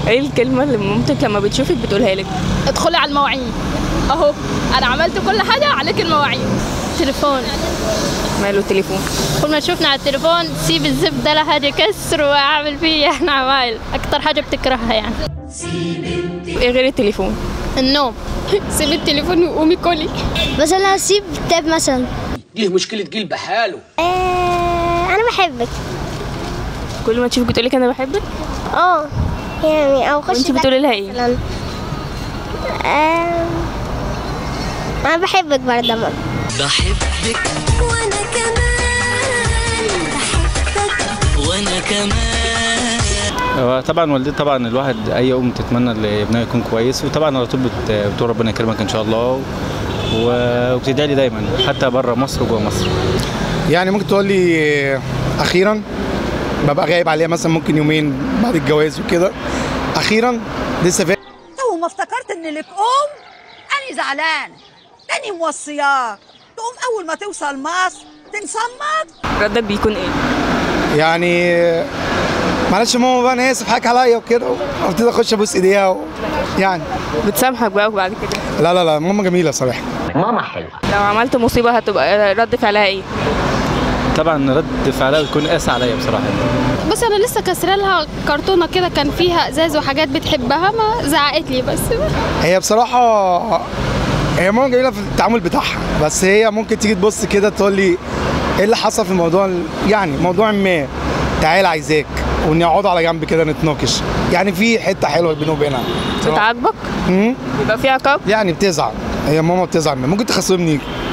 ايه الكلمه اللي مامتك لما بتشوفك بتقولها لك ادخلي على المواعين اهو انا عملت كل حاجه عليك المواعين تليفون ماله التليفون كل ما تشوفنا على التليفون سيب الزبدة لها كسر واعمل فيه احنا عوايل اكتر حاجة بتكرهها يعني ايه غير التليفون النوم سيبي التليفون وقومي كلي مثلا اسيب تاب مثلا دي مشكلة جيل بحاله آه انا بحبك كل ما تشوفك بتقولك انا بحبك اه يعني او خش وانت بتقولي لها ايه مثلا آه انا بحبك برضه ماما بحبك وانا كمان بحبك وانا كمان هو طبعا والدتي طبعا الواحد اي ام تتمنى لابنها يكون كويس وطبعا على طول بت- بتقول ربنا يكرمك ان شاء الله و- وبتدعي لي دايما حتى بره مصر وجوه مصر يعني ممكن تقول لي اخيرا ببقى غايب عليها مثلا ممكن يومين بعد الجواز وكده اخيرا لسه فاكر تو ما افتكرت ان لك ام انا زعلان تاني موصياك تقوم اول ما توصل مصر تنصمت ردك بيكون ايه يعني معلش يا ماما بقى انا اسف حاجة عليا وكده وابتدي اخش ابوس ايديها و... يعني بتسامحك بقى وبعد كده لا لا لا ماما جميله صراحه ماما حلوة لو عملت مصيبه هتبقى رد فعلها ايه طبعا رد فعلها بتكون قاسي عليا بصراحه بس انا لسه كسره لها كرتونه كده كان فيها ازاز وحاجات بتحبها ما زعقت لي بس هي بصراحه هي ماما جميله في التعامل بتاعها بس هي ممكن تيجي تبص كده تقول لي ايه اللي حصل في الموضوع ال- يعني موضوع ما تعال عايزاك ونقعد على جنب كده نتناقش يعني في حته حلوه بيني وبينها بتعاقبك مم؟ يبقى في عقاب يعني بتزعل هي ماما بتزعل مني. ممكن تخاصمني